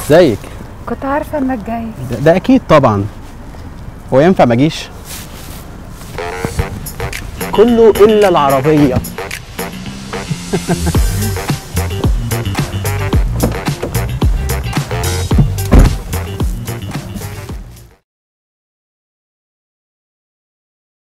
ازيك كنت عارفه انك جاي ده, ده اكيد طبعا هو ينفع ما اجيش كله الا العربيه